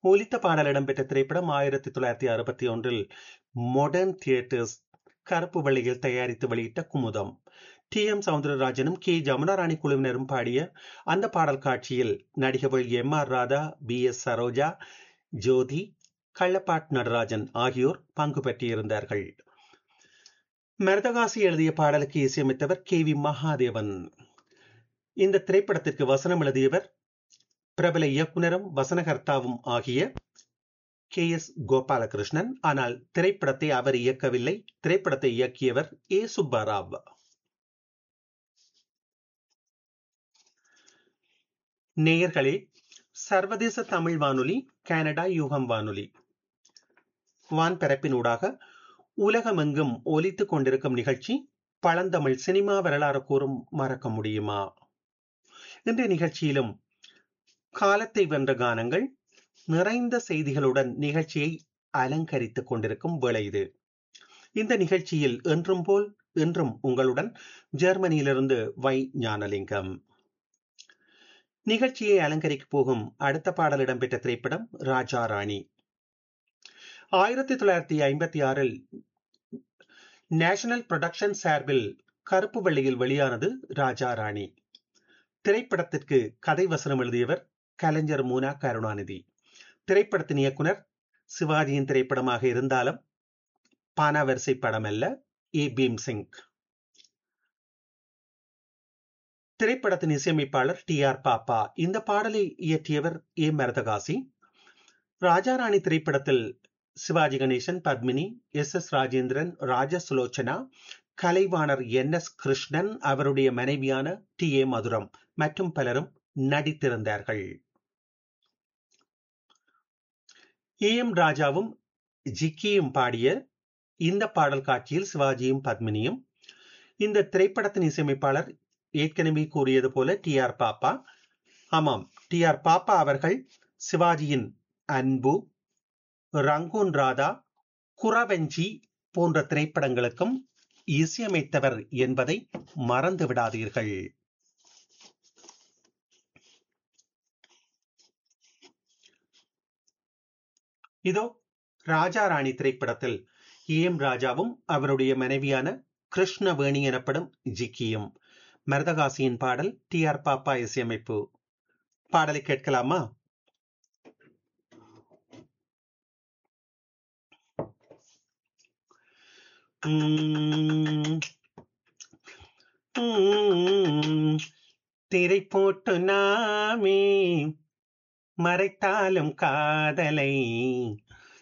ஒலித்த பாடல் இடம்பெற்ற திரைப்படம் ஆயிரத்தி தொள்ளாயிரத்தி அறுபத்தி ஒன்றில் மாடர்ன் தியேட்டர்ஸ் கருப்பு வெள்ளையில் தயாரித்து வெளியிட்ட குமுதம் டி எம் சவுந்தரராஜனும் கே ஜமுனாராணி குழுவினரும் பாடிய அந்த பாடல் காட்சியில் நடிகர்கள் M R Radha P S Saroja Jothi Kallapart Natarajan ஆகியோர் பங்கு பெற்றிருந்தார்கள் மரதகாசி எழுதிய பாடலுக்கு இசையமைத்தவர் கே வி மகாதேவன் இந்த திரைப்படத்திற்கு வசனம் எழுதியவர் பிரபல இயக்குனரும் வசனகர்த்தாவும் ஆகிய கே எஸ் கோபாலகிருஷ்ணன் ஆனால் திரைப்படத்தை அவர் இயக்கவில்லை திரைப்படத்தை இயக்கியவர் ஏ சுப்பாராவ் நேயர்களே சர்வதேச தமிழ் வானொலி கனடா யூகம் வானொலி வான்பரப்பினூடாக உலகமெங்கும் ஒலித்துக் கொண்டிருக்கும் நிகழ்ச்சி பழந்தமிழ் சினிமா வரலாறு கூறும் மறக்க முடியுமா இன்றைய நிகழ்ச்சியிலும் காலத்தை வென்ற கானங்கள் நிறைந்த செய்திகளுடன் நிகழ்ச்சியை அலங்கரித்துக் கொண்டிருக்கும் வேளை இது இந்த நிகழ்ச்சியில் என்றும் போல் இன்றும் உங்களுடன் ஜெர்மனியிலிருந்து வை ஞானலிங்கம் நிகழ்ச்சியை அலங்கரிக்க போகும் அடுத்த பாடல் இடம்பெற்ற திரைப்படம் ராஜா ராணி ஆயிரத்தி தொள்ளாயிரத்தி ஐம்பத்தி ஆறில் நேஷனல் புரொடக்ஷன் சார்பில் கருப்பு வெள்ளியில் வெளியானது ராஜா ராணி திரைப்படத்திற்கு கதை வசனம் எழுதியவர் கலைஞர் மூனா கருணாநிதி திரைப்படத்தின் இயக்குனர் சிவாஜியின் திரைப்படமாக இருந்தாலும் பானாவரிசை படம் அல்ல ஏ பீம் சிங் திரைப்படத்தின் இசையமைப்பாளர் டி ஆர் பாப்பா இந்த பாடலை இயற்றியவர் ஏ மரதகாசி ராஜாராணி திரைப்படத்தில் Sivaji Ganesan Padmini S S Rajendran Raja Sulochana Kalaivanar N S Krishnan அவருடைய மனைவியான டி ஏ மதுரம் மற்றும் பலரும் நடித்திருந்தார்கள் ஏ எம் ராஜாவும் ஜிக்கியும் பாடிய இந்த பாடல் காட்சியில் சிவாஜியும் பத்மினியும் இந்த திரைப்படத்தின் இசையமைப்பாளர் ஏற்கனவே கூறியது போல டி ஆர் பாப்பா ஆமாம் டி ஆர் பாப்பா அவர்கள் சிவாஜியின் அன்பு ரங்கூன் ராதா குறவஞ்சி போன்ற திரைப்படங்களுக்கும் இசையமைத்தவர் என்பதை மறந்து விடாதீர்கள் இதோ ராஜா ராணி திரைப்படத்தில் ஏம் ராஜாவும் அவருடைய மனைவியான கிருஷ்ணவேணி எனப்படும் ஜிக்கியும் மரதகாசியின் பாடல் டி ஆர் பாப்பா இசையமைப்பு பாடலை கேட்கலாமா திரை போட்டு நாமே மறைத்தாலும் காதலை